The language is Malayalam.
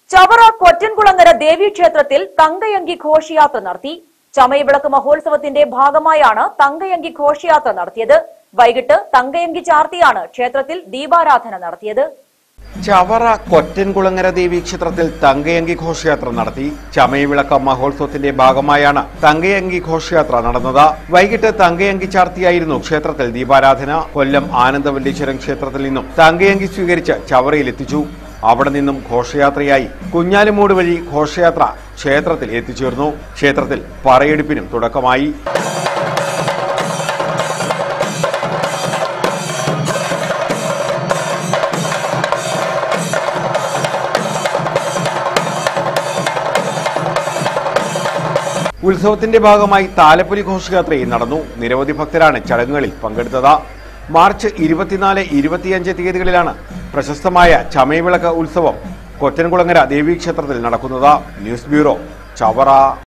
ചവറ കൊറ്റൻകുളങ്ങര ദേവീക്ഷേത്രത്തിൽ തങ്കയങ്കി ഘോഷയാത്ര നടത്തി ചമയവിളക്ക് മഹോത്സവത്തിന്റെ ഭാഗമായാണ് തങ്കയങ്കി ഘോഷയാത്ര നടത്തിയത് വൈകിട്ട് തങ്കയങ്കി ചാർത്തിയാണ് ക്ഷേത്രത്തിൽ ദീപാരാധന നടത്തിയത് ചവറ കൊറ്റൻകുളങ്ങര ദേവി ക്ഷേത്രത്തിൽ തങ്കയങ്കി ഘോഷയാത്ര നടത്തി ചമയവിളക്ക മഹോത്സവത്തിന്റെ ഭാഗമായാണ് തങ്കയങ്കി ഘോഷയാത്ര നടന്നത് വൈകിട്ട് തങ്കയങ്കി ചാർത്തിയായിരുന്നു ക്ഷേത്രത്തിൽ ദീപാരാധന കൊല്ലം ആനന്ദവല്ലീശ്വരം ക്ഷേത്രത്തിൽ നിന്നും തങ്കയങ്കി സ്വീകരിച്ച് ചവറയിൽ എത്തിച്ചു അവിടെ നിന്നും ഘോഷയാത്രയായി കുഞ്ഞാലുമൂട് വഴി ഘോഷയാത്ര ക്ഷേത്രത്തിൽ എത്തിച്ചേർന്നു ക്ഷേത്രത്തിൽ പറയെടുപ്പിനും തുടക്കമായി ഉത്സവത്തിന്റെ ഭാഗമായി താലപ്പൊലി ഘോഷയാത്രയും നടന്നു നിരവധി ഭക്തരാണ് ചടങ്ങുകളിൽ പങ്കെടുത്തത് മാർച്ച് ഇരുപത്തിനാല് ഇരുപത്തിയഞ്ച് തീയതികളിലാണ് പ്രശസ്തമായ ചമയവിളക്ക് ഉത്സവം കൊറ്റൻകുളങ്ങര ദേവീക്ഷേത്രത്തിൽ നടക്കുന്നത് ന്യൂസ് ബ്യൂറോ ചവറ